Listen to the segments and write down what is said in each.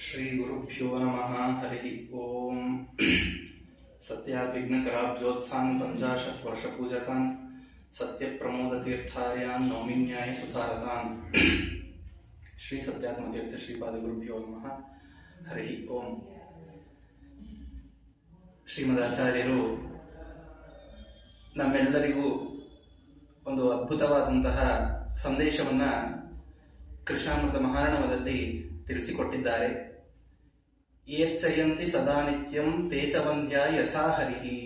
श्रीगुरुभ्यो नमः हरिः ॐ सत्याभिघ्नकराब्जोत्थान् पञ्चाशत् वर्षपूजकान् सत्यप्रमोदतीर्थार्यान् नौमिन्याय सुधारतान् ಶ್ರೀ ಸತ್ಯಾತ್ಮತೀರ್ಥ ಶ್ರೀಪಾದಗುರುಭ್ಯೋ ನಮಃ ಹರಿ ಓಂ ಶ್ರೀಮದಾಚಾರ್ಯರು ನಮ್ಮೆಲ್ಲರಿಗೂ ಒಂದು ಅದ್ಭುತವಾದಂತಹ ಸಂದೇಶವನ್ನ ಕೃಷ್ಣಾಮೃತ ಮಹಾರಣವದಲ್ಲಿ ತಿಳಿಸಿಕೊಟ್ಟಿದ್ದಾರೆ ಏರ್ಚಯಂತಿ ಸದಾ ನಿತ್ಯಂ ತೇಜವಂದ್ಯ ಯಥಾ ಹರಿಹಿ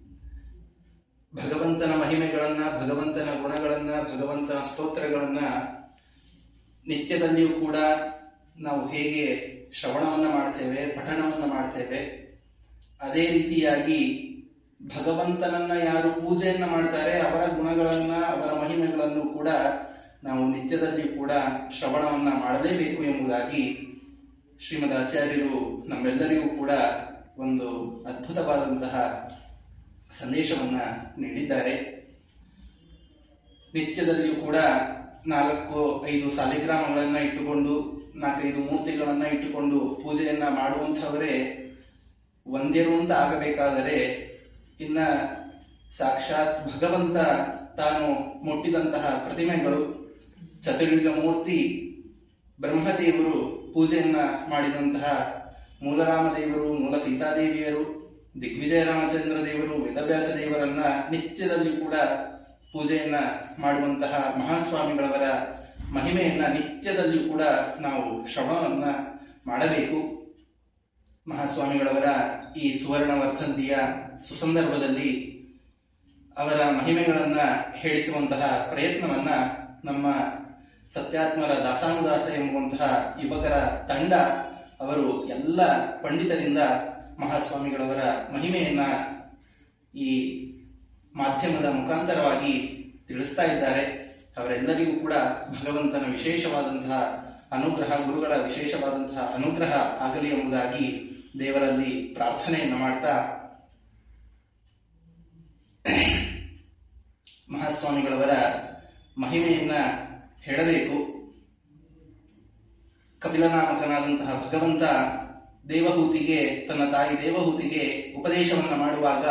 ಭಗವಂತನ ಮಹಿಮೆಗಳನ್ನ ಭಗವಂತನ ಗುಣಗಳನ್ನ ಭಗವಂತನ ಸ್ತೋತ್ರಗಳನ್ನ ನಿತ್ಯದಲ್ಲಿಯೂ ಕೂಡ ನಾವು ಹೇಗೆ ಶ್ರವಣವನ್ನ ಮಾಡ್ತೇವೆ ಪಠಣವನ್ನ ಮಾಡ್ತೇವೆ ಅದೇ ರೀತಿಯಾಗಿ ಭಗವಂತನನ್ನ ಯಾರು ಪೂಜೆಯನ್ನ ಮಾಡ್ತಾರೆ ಅವರ ಗುಣಗಳನ್ನ ಅವರ ಮಹಿಮೆಗಳನ್ನು ಕೂಡ ನಾವು ನಿತ್ಯದಲ್ಲಿ ಕೂಡ ಶ್ರವಣವನ್ನ ಮಾಡಲೇಬೇಕು ಎಂಬುದಾಗಿ ಶ್ರೀಮದ್ ಆಚಾರ್ಯರು ನಮ್ಮೆಲ್ಲರಿಗೂ ಕೂಡ ಒಂದು ಅದ್ಭುತವಾದಂತಹ ಸಂದೇಶವನ್ನ ನೀಡಿದ್ದಾರೆ ನಿತ್ಯದಲ್ಲಿಯೂ ಕೂಡ ನಾಲ್ಕು ಐದು ಸಾಲಿಗ್ರಾಮಗಳನ್ನ ಇಟ್ಟುಕೊಂಡು ನಾಲ್ಕೈದು ಮೂರ್ತಿಗಳನ್ನ ಇಟ್ಟುಕೊಂಡು ಪೂಜೆಯನ್ನ ಮಾಡುವಂಥವರೇ ಒಂದೇರು ಅಂತ ಆಗಬೇಕಾದರೆ ಇನ್ನ ಸಾಕ್ಷಾತ್ ಭಗವಂತ ತಾನು ಮುಟ್ಟಿದಂತಹ ಪ್ರತಿಮೆಗಳು ಚತುರ್ಯುಗ ಮೂರ್ತಿ ಬ್ರಹ್ಮದೇವರು ಪೂಜೆಯನ್ನ ಮಾಡಿದಂತಹ ಮೂಲರಾಮದೇವರು ಮೂಲ ಸೀತಾದೇವಿಯರು ದಿಗ್ವಿಜಯ ರಾಮಚಂದ್ರ ದೇವರು ವೇದವ್ಯಾಸ ದೇವರನ್ನ ನಿತ್ಯದಲ್ಲಿ ಕೂಡ ಪೂಜೆಯನ್ನ ಮಾಡುವಂತಹ ಮಹಾಸ್ವಾಮಿಗಳವರ ಮಹಿಮೆಯನ್ನ ನಿತ್ಯದಲ್ಲಿ ಕೂಡ ನಾವು ಶ್ರವಣವನ್ನ ಮಾಡಬೇಕು ಮಹಾಸ್ವಾಮಿಗಳವರ ಈ ಸುವರ್ಣ ವರ್ಧಂತಿಯ ಸುಸಂದರ್ಭದಲ್ಲಿ ಅವರ ಮಹಿಮೆಗಳನ್ನ ಹೇಳಿಸುವಂತಹ ಪ್ರಯತ್ನವನ್ನ ನಮ್ಮ ಸತ್ಯಾತ್ಮರ ದಾಸಾನುದಾಸ ಎಂಬುವಂತಹ ಯುವಕರ ತಂಡ ಅವರು ಎಲ್ಲ ಪಂಡಿತರಿಂದ ಮಹಾಸ್ವಾಮಿಗಳವರ ಮಹಿಮೆಯನ್ನ ಈ ಮಾಧ್ಯಮದ ಮುಖಾಂತರವಾಗಿ ತಿಳಿಸ್ತಾ ಇದ್ದಾರೆ ಅವರೆಲ್ಲರಿಗೂ ಕೂಡ ಭಗವಂತನ ವಿಶೇಷವಾದಂತಹ ಅನುಗ್ರಹ ಗುರುಗಳ ವಿಶೇಷವಾದಂತಹ ಅನುಗ್ರಹ ಆಗಲಿ ಎಂಬುದಾಗಿ ದೇವರಲ್ಲಿ ಪ್ರಾರ್ಥನೆಯನ್ನು ಮಾಡ್ತಾ ಮಹಾಸ್ವಾಮಿಗಳವರ ಮಹಿಮೆಯನ್ನ ಹೇಳಬೇಕು ಕಪಿಲನಾಮಕನಾದಂತಹ ಭಗವಂತ ದೇವಹೂತಿಗೆ ತನ್ನ ತಾಯಿ ದೇವಹೂತಿಗೆ ಉಪದೇಶವನ್ನ ಮಾಡುವಾಗ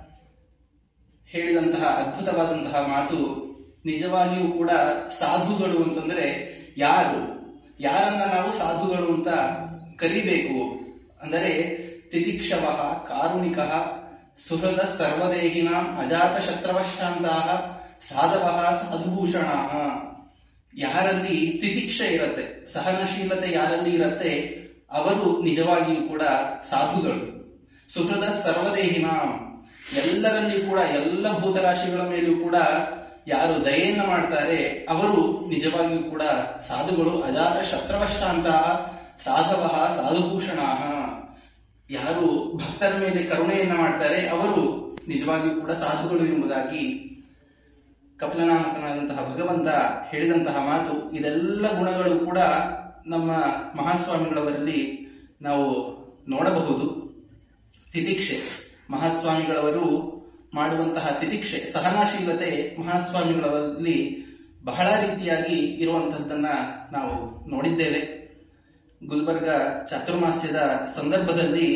ಹೇಳಿದಂತಹ ಅದ್ಭುತವಾದಂತಹ ಮಾತು ನಿಜವಾಗಿಯೂ ಕೂಡ ಸಾಧುಗಳು ಅಂತಂದ್ರೆ ಯಾರು ಯಾರನ್ನ ನಾವು ಸಾಧುಗಳು ಅಂತ ಕರಿಬೇಕು ಅಂದರೆ ತಿತಿಕ್ಷವ ಕಾರುಣಿಕ ಸುಹೃದ ಸರ್ವದೇಹಿನಾಂ ಅಜಾತ ಶತ್ರವಶಾಂತಾ ಸಾಧವ ಸಾಧುಭೂಷಣ ಯಾರಲ್ಲಿ ತಿತಿಕ್ಷ ಇರತ್ತೆ ಸಹನಶೀಲತೆ ಯಾರಲ್ಲಿ ಇರತ್ತೆ ಅವರು ನಿಜವಾಗಿಯೂ ಕೂಡ ಸಾಧುಗಳು ಸುಹೃದ ಸರ್ವದೇಹಿನಾಂ ಎಲ್ಲರಲ್ಲಿ ಕೂಡ ಎಲ್ಲ ಭೂತರಾಶಿಗಳ ಮೇಲೂ ಕೂಡ ಯಾರು ದಯೆಯನ್ನ ಮಾಡ್ತಾರೆ ಅವರು ನಿಜವಾಗಿಯೂ ಕೂಡ ಸಾಧುಗಳು ಅಜಾತ ಶತ್ರವಶಾಂತ ಸಾಧವ ಸಾಧುಭೂಷಣ ಯಾರು ಭಕ್ತರ ಮೇಲೆ ಕರುಣೆಯನ್ನ ಮಾಡ್ತಾರೆ ಅವರು ನಿಜವಾಗಿಯೂ ಕೂಡ ಸಾಧುಗಳು ಎಂಬುದಾಗಿ ಕಪಿಲನಾಮಕನಾದಂತಹ ಭಗವಂತ ಹೇಳಿದಂತಹ ಮಾತು ಇದೆಲ್ಲ ಗುಣಗಳು ಕೂಡ ನಮ್ಮ ಮಹಾಸ್ವಾಮಿಗಳವರಲ್ಲಿ ನಾವು ನೋಡಬಹುದು ತಿತಿಕ್ಷೆ ಮಹಾಸ್ವಾಮಿಗಳವರು ಮಾಡುವಂತಹ ತಿತಿಕ್ಷೆ ಸಹನಾಶೀಲತೆ ಮಹಾಸ್ವಾಮಿಗಳಲ್ಲಿ ಬಹಳ ರೀತಿಯಾಗಿ ಇರುವಂತಹದ್ದನ್ನ ನಾವು ನೋಡಿದ್ದೇವೆ ಗುಲ್ಬರ್ಗ ಚಾತುರ್ಮಾಸ್ಯದ ಸಂದರ್ಭದಲ್ಲಿ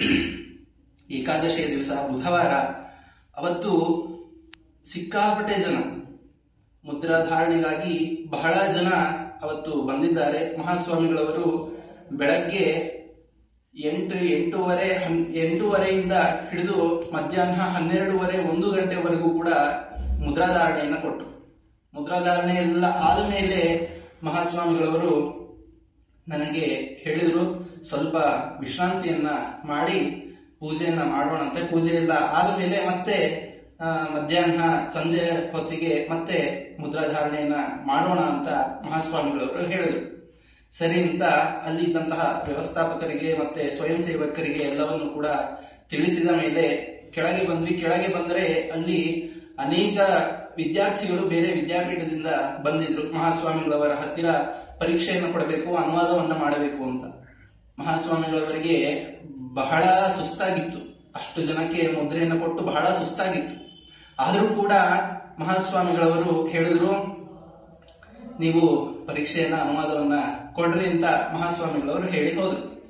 ಏಕಾದಶಿಯ ದಿವಸ ಬುಧವಾರ ಅವತ್ತು ಸಿಕ್ಕಾಪಟ್ಟೆ ಜನ ಮುದ್ರಾಧಾರಣೆಗಾಗಿ ಬಹಳ ಜನ ಅವತ್ತು ಬಂದಿದ್ದಾರೆ ಮಹಾಸ್ವಾಮಿಗಳವರು ಬೆಳಗ್ಗೆ ಎಂಟು ಎಂಟೂವರೆ ಎಂಟೂವರೆಯಿಂದ ಹಿಡಿದು ಮಧ್ಯಾಹ್ನ ಹನ್ನೆರಡೂವರೆ ಒಂದು ಗಂಟೆವರೆಗೂ ಕೂಡ ಮುದ್ರಾಧಾರಣೆಯನ್ನ ಕೊಟ್ಟರು ಮುದ್ರಾಧಾರಣೆ ಎಲ್ಲ ಆದ ಮೇಲೆ ಮಹಾಸ್ವಾಮಿಗಳವರು ನನಗೆ ಹೇಳಿದ್ರು ಸ್ವಲ್ಪ ವಿಶ್ರಾಂತಿಯನ್ನ ಮಾಡಿ ಪೂಜೆಯನ್ನ ಮಾಡೋಣಂತೆ ಪೂಜೆ ಎಲ್ಲ ಆದ ಮೇಲೆ ಮತ್ತೆ ಮಧ್ಯಾಹ್ನ ಸಂಜೆ ಹೊತ್ತಿಗೆ ಮತ್ತೆ ಮುದ್ರಾಧಾರಣೆಯನ್ನ ಮಾಡೋಣ ಅಂತ ಮಹಾಸ್ವಾಮಿಗಳವರು ಹೇಳಿದರು ಸರಿ ಅಂತ ಅಲ್ಲಿ ಇದ್ದಂತಹ ವ್ಯವಸ್ಥಾಪಕರಿಗೆ ಮತ್ತೆ ಸ್ವಯಂ ಸೇವಕರಿಗೆ ಎಲ್ಲವನ್ನು ಕೂಡ ತಿಳಿಸಿದ ಮೇಲೆ ಕೆಳಗೆ ಬಂದ್ವಿ ಕೆಳಗೆ ಬಂದ್ರೆ ಅಲ್ಲಿ ಅನೇಕ ವಿದ್ಯಾರ್ಥಿಗಳು ಬೇರೆ ವಿದ್ಯಾಪೀಠದಿಂದ ಬಂದಿದ್ರು ಮಹಾಸ್ವಾಮಿಗಳವರ ಹತ್ತಿರ ಪರೀಕ್ಷೆಯನ್ನು ಕೊಡಬೇಕು ಅನುವಾದವನ್ನ ಮಾಡಬೇಕು ಅಂತ ಮಹಾಸ್ವಾಮಿಗಳವರಿಗೆ ಬಹಳ ಸುಸ್ತಾಗಿತ್ತು ಅಷ್ಟು ಜನಕ್ಕೆ ಮುದ್ರೆಯನ್ನು ಕೊಟ್ಟು ಬಹಳ ಸುಸ್ತಾಗಿತ್ತು ಆದರೂ ಕೂಡ ಮಹಾಸ್ವಾಮಿಗಳವರು ಹೇಳಿದ್ರು ನೀವು ಪರೀಕ್ಷೆಯನ್ನ ಅನುವಾದವನ್ನ ಕೊಡ್ರಿ ಅಂತ ಮಹಾಸ್ವಾಮಿಗಳವರು ಹೇಳಿ ಹೋದ್ರು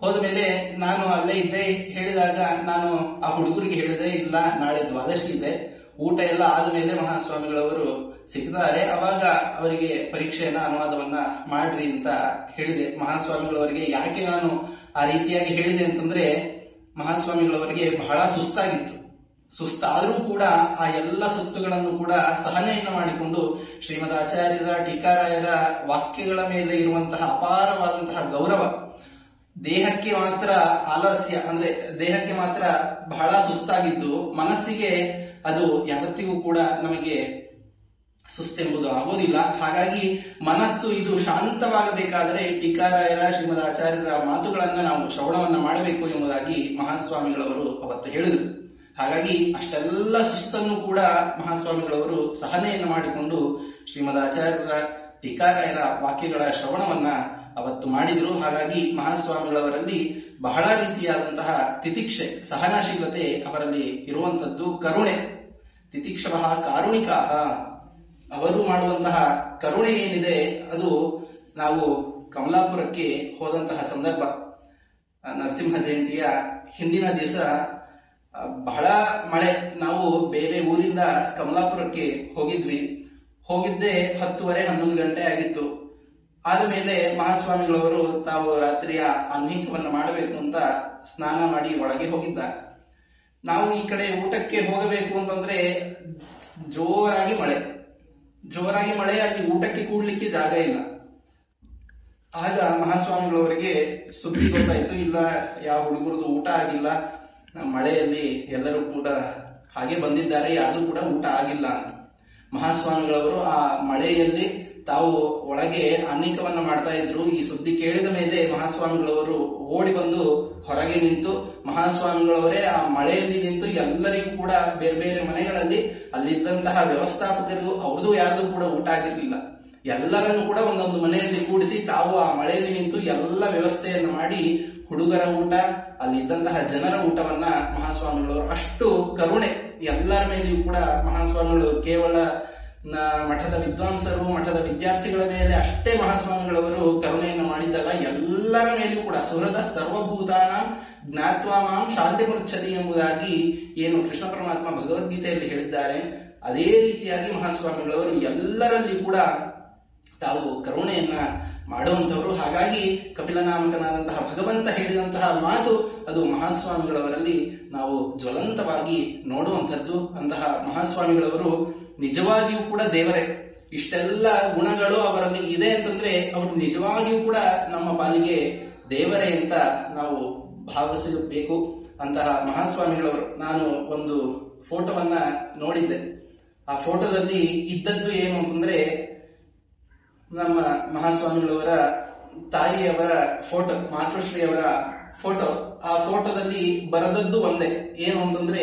ಹೋದ ಮೇಲೆ ನಾನು ಅಲ್ಲೇ ಇದ್ದೆ ಹೇಳಿದಾಗ ನಾನು ಆ ಹುಡುಗರಿಗೆ ಹೇಳಿದೆ ಇಲ್ಲ ನಾಳೆ ದ್ವಾದಶಿ ಇದೆ ಊಟ ಎಲ್ಲ ಆದ್ಮೇಲೆ ಮಹಾಸ್ವಾಮಿಗಳವರು ಸಿಗ್ತಾರೆ ಅವಾಗ ಅವರಿಗೆ ಪರೀಕ್ಷೆಯನ್ನ ಅನುವಾದವನ್ನ ಮಾಡ್ರಿ ಅಂತ ಹೇಳಿದೆ ಮಹಾಸ್ವಾಮಿಗಳವರಿಗೆ ಯಾಕೆ ನಾನು ಆ ರೀತಿಯಾಗಿ ಹೇಳಿದೆ ಅಂತಂದ್ರೆ ಮಹಾಸ್ವಾಮಿಗಳವರಿಗೆ ಬಹಳ ಸುಸ್ತಾಗಿತ್ತು ಸುಸ್ತಾದರೂ ಕೂಡ ಆ ಎಲ್ಲ ಸುಸ್ತುಗಳನ್ನು ಕೂಡ ಸಹನೆಯನ್ನು ಮಾಡಿಕೊಂಡು ಶ್ರೀಮದ್ ಆಚಾರ್ಯರ ಟೀಕಾರಾಯರ ವಾಕ್ಯಗಳ ಮೇಲೆ ಇರುವಂತಹ ಅಪಾರವಾದಂತಹ ಗೌರವ ದೇಹಕ್ಕೆ ಮಾತ್ರ ಆಲಸ್ಯ ಅಂದ್ರೆ ದೇಹಕ್ಕೆ ಮಾತ್ರ ಬಹಳ ಸುಸ್ತಾಗಿದ್ದು ಮನಸ್ಸಿಗೆ ಅದು ಯಾವತ್ತಿಗೂ ಕೂಡ ನಮಗೆ ಸುಸ್ತೆಂಬುದು ಆಗೋದಿಲ್ಲ ಹಾಗಾಗಿ ಮನಸ್ಸು ಇದು ಶಾಂತವಾಗಬೇಕಾದರೆ ಟೀಕಾರಾಯರ ಶ್ರೀಮದ್ ಆಚಾರ್ಯರ ಮಾತುಗಳನ್ನ ನಾವು ಶ್ರವಣವನ್ನ ಮಾಡಬೇಕು ಎಂಬುದಾಗಿ ಮಹಾಸ್ವಾಮಿಗಳವರು ಅವತ್ತು ಹೇಳಿದರು ಹಾಗಾಗಿ ಅಷ್ಟೆಲ್ಲ ಸುಸ್ತನ್ನು ಕೂಡ ಮಹಾಸ್ವಾಮಿಗಳವರು ಸಹನೆಯನ್ನು ಮಾಡಿಕೊಂಡು ಶ್ರೀಮದ್ ಆಚಾರ್ಯರ ಟೀಕಾರಾಯರ ವಾಕ್ಯಗಳ ಶ್ರವಣವನ್ನ ಅವತ್ತು ಮಾಡಿದ್ರು ಹಾಗಾಗಿ ಮಹಾಸ್ವಾಮಿಗಳವರಲ್ಲಿ ಬಹಳ ರೀತಿಯಾದಂತಹ ತಿತಿಕ್ಷೆ ಸಹನಶೀಲತೆ ಅವರಲ್ಲಿ ಇರುವಂತದ್ದು ಕರುಣೆ ತಿತಿಕ್ಷವ ಕಾರುಣಿಕ ಅವರು ಮಾಡುವಂತಹ ಕರುಣೆ ಏನಿದೆ ಅದು ನಾವು ಕಮಲಾಪುರಕ್ಕೆ ಹೋದಂತಹ ಸಂದರ್ಭ ಆ, ನರಸಿಂಹ ಜಯಂತಿಯ ಹಿಂದಿನ ದಿವಸ ಆ, ಬಹಳ ಮಳೆ ನಾವು ಬೇರೆ ಊರಿಂದ ಕಮಲಾಪುರಕ್ಕೆ ಹೋಗಿದ್ವಿ ಹೋಗಿದ್ದೆ ಹತ್ತುವರೆ ಹನ್ನೊಂದು ಗಂಟೆ ಆಗಿತ್ತು ಆದಮೇಲೆ ಮಹಾಸ್ವಾಮಿಗಳವರು ತಾವು ರಾತ್ರಿಯ ಅನ್ಹಿಕವನ್ನು ಮಾಡಬೇಕು ಅಂತ ಸ್ನಾನ ಮಾಡಿ ಒಳಗೆ ಹೋಗಿದ್ದಾರೆ ನಾವು ಈ ಕಡೆ ಊಟಕ್ಕೆ ಹೋಗಬೇಕು ಅಂತಂದ್ರೆ ಜೋರಾಗಿ ಮಳೆ ಜೋರಾಗಿ ಮಳೆ ಅಲ್ಲಿ ಊಟಕ್ಕೆ ಕೂಡ್ಲಿಕ್ಕೆ ಜಾಗ ಇಲ್ಲ ಆಗ ಮಹಾಸ್ವಾಮಿಗಳವರಿಗೆ ಸುದ್ದಿ ಗೊತ್ತಾಯ್ತು ಇಲ್ಲ ಯಾವ ಹುಡುಗರದು ಊಟ ಆಗಿಲ್ಲ ಮಳೆಯಲ್ಲಿ ಎಲ್ಲರೂ ಕೂಡ ಹಾಗೆ ಬಂದಿದ್ದಾರೆ ಯಾವುದು ಕೂಡ ಊಟ ಆಗಿಲ್ಲ ಅಂತ ಮಹಾಸ್ವಾಮಿಗಳವರು ಆ ಮಳೆಯಲ್ಲಿ ತಾವು ಒಳಗೆ ಅನ್ನಿಕವನ್ನ ಮಾಡ್ತಾ ಇದ್ರು ಈ ಸುದ್ದಿ ಕೇಳಿದ ಮೇಲೆ ಮಹಾಸ್ವಾಮಿಗಳವರು ಓಡಿ ಬಂದು ಹೊರಗೆ ನಿಂತು ಮಹಾಸ್ವಾಮಿಗಳವರೇ ಆ ಮಳೆಯಲ್ಲಿ ನಿಂತು ಎಲ್ಲರಿಗೂ ಕೂಡ ಬೇರೆ ಬೇರೆ ಮನೆಗಳಲ್ಲಿ ಅಲ್ಲಿದ್ದಂತಹ ವ್ಯವಸ್ಥಾಪಕರಿಗೂ ಅವ್ರದ್ದು ಯಾರ್ದು ಕೂಡ ಊಟ ಆಗಿರ್ಲಿಲ್ಲ ಎಲ್ಲರನ್ನು ಕೂಡ ಒಂದೊಂದು ಮನೆಯಲ್ಲಿ ಕೂಡಿಸಿ ತಾವು ಆ ಮಳೆಯಲ್ಲಿ ನಿಂತು ಎಲ್ಲ ವ್ಯವಸ್ಥೆಯನ್ನು ಮಾಡಿ ಹುಡುಗರ ಊಟ ಅಲ್ಲಿದ್ದಂತಹ ಜನರ ಊಟವನ್ನ ಮಹಾಸ್ವಾಮಿಗಳವರು ಅಷ್ಟು ಕರುಣೆ ಎಲ್ಲರ ಮೇಲೆಯೂ ಕೂಡ ಮಹಾಸ್ವಾಮಿಗಳು ಕೇವಲ ನ- ಮಠದ ವಿದ್ವಾಂಸರು ಮಠದ ವಿದ್ಯಾರ್ಥಿಗಳ ಮೇಲೆ ಅಷ್ಟೇ ಮಹಾಸ್ವಾಮಿಗಳವರು ಕರುಣೆಯನ್ನು ಮಾಡಿದ್ದಲ್ಲ ಎಲ್ಲರ ಮೇಲೆಯೂ ಕೂಡ ಸುರದ ಸರ್ವಭೂತಾನ ಜ್ಞಾತ್ವಾ ಮಾಂ ಶಾಂತಿ ಮುಚ್ಚತಿ ಎಂಬುದಾಗಿ ಏನು ಕೃಷ್ಣ ಪರಮಾತ್ಮ ಭಗವದ್ಗೀತೆಯಲ್ಲಿ ಹೇಳಿದ್ದಾರೆ ಅದೇ ರೀತಿಯಾಗಿ ಮಹಾಸ್ವಾಮಿಗಳವರು ಎಲ್ಲರಲ್ಲಿ ಕೂಡ ತಾವು ಕರುಣೆಯನ್ನ ಮಾಡುವಂತವರು ಹಾಗಾಗಿ ಕಪಿಲನಾಮಕನಾದಂತಹ ಭಗವಂತ ಹೇಳಿದಂತಹ ಮಾತು ಅದು ಮಹಾಸ್ವಾಮಿಗಳವರಲ್ಲಿ ನಾವು ಜ್ವಲಂತವಾಗಿ ನೋಡುವಂಥದ್ದು ಅಂತಹ ಮಹಾಸ್ವಾಮಿಗಳವರು ನಿಜವಾಗಿಯೂ ಕೂಡ ದೇವರೇ ಇಷ್ಟೆಲ್ಲ ಗುಣಗಳು ಅವರಲ್ಲಿ ಇದೆ ಅಂತಂದ್ರೆ ಅವರು ನಿಜವಾಗಿಯೂ ಕೂಡ ನಮ್ಮ ಪಾಲಿಗೆ ದೇವರೇ ಅಂತ ನಾವು ಭಾವಿಸಬೇಕು ಅಂತಹ ಮಹಾಸ್ವಾಮಿಗಳವರು ನಾನು ಒಂದು ಫೋಟೋವನ್ನ ನೋಡಿದ್ದೆ ಆ ಫೋಟೋದಲ್ಲಿ ಇದ್ದದ್ದು ಏನು ಅಂತಂದ್ರೆ ನಮ್ಮ ಮಹಾಸ್ವಾಮಿಗಳವರ ತಾಯಿಯವರ ಫೋಟೋ ಮಾತೃಶ್ರೀಯವರ ಫೋಟೋ ಆ ಫೋಟೋದಲ್ಲಿ ಬರೆದದ್ದು ಒಂದೇ ಏನು ಅಂತಂದ್ರೆ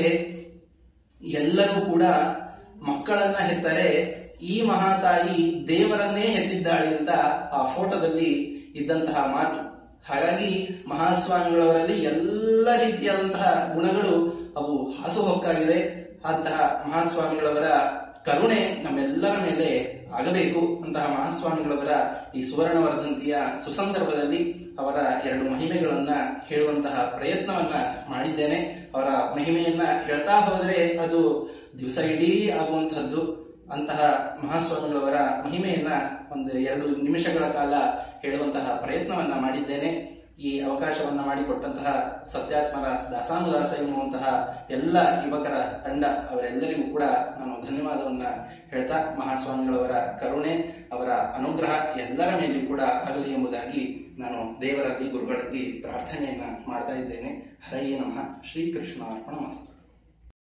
ಎಲ್ಲರೂ ಕೂಡ ಮಕ್ಕಳನ್ನ ಹೆತ್ತರೆ ಈ ಮಹಾತಾಯಿ ದೇವರನ್ನೇ ಹೆತ್ತಿದ್ದಾಳೆ ಅಂತ ಆ ಫೋಟೋದಲ್ಲಿ ಇದ್ದಂತಹ ಮಾತು ಹಾಗಾಗಿ ಮಹಾಸ್ವಾಮಿಗಳವರಲ್ಲಿ ಎಲ್ಲ ರೀತಿಯಾದಂತಹ ಗುಣಗಳು ಅವು ಹಾಸುಹೊಕ್ಕಾಗಿದೆ ಅಂತಹ ಮಹಾಸ್ವಾಮಿಗಳವರ ಕರುಣೆ ನಮ್ಮೆಲ್ಲರ ಮೇಲೆ ಆಗಬೇಕು ಅಂತಹ ಮಹಾಸ್ವಾಮಿಗಳವರ ಈ ಸುವರ್ಣ ವರ್ಧಂತಿಯ ಸುಸಂದರ್ಭದಲ್ಲಿ ಅವರ ಎರಡು ಮಹಿಮೆಗಳನ್ನ ಹೇಳುವಂತಹ ಪ್ರಯತ್ನವನ್ನ ಮಾಡಿದ್ದೇನೆ ಅವರ ಮಹಿಮೆಯನ್ನ ಹೇಳ್ತಾ ಹೋದರೆ ಅದು ದಿವಸ ಇಡೀ ಆಗುವಂತಹದ್ದು ಅಂತಹ ಮಹಾಸ್ವಾಮಿಗಳವರ ಮಹಿಮೆಯನ್ನ ಒಂದು ಎರಡು ನಿಮಿಷಗಳ ಕಾಲ ಹೇಳುವಂತಹ ಪ್ರಯತ್ನವನ್ನ ಮಾಡಿದ್ದೇನೆ ಈ ಅವಕಾಶವನ್ನ ಮಾಡಿಕೊಟ್ಟಂತಹ ಸತ್ಯಾತ್ಮರ ದಾಸಾನುದಾಸ ಎನ್ನುವಂತಹ ಎಲ್ಲ ಯುವಕರ ತಂಡ ಅವರೆಲ್ಲರಿಗೂ ಕೂಡ ನಾನು ಧನ್ಯವಾದವನ್ನ ಹೇಳ್ತಾ ಮಹಾಸ್ವಾಮಿಗಳವರ ಕರುಣೆ ಅವರ ಅನುಗ್ರಹ ಎಲ್ಲರ ಮೇಲೆಯೂ ಕೂಡ ಆಗಲಿ ಎಂಬುದಾಗಿ ನಾನು ದೇವರಲ್ಲಿ ಗುರುಗಳಲ್ಲಿ ಪ್ರಾರ್ಥನೆಯನ್ನ ಮಾಡ್ತಾ ಇದ್ದೇನೆ ಹರಯೇ ನಮಃ ಶ್ರೀಕೃಷ್ಣ ಅರ್ಪಣ ಮಸ್ತು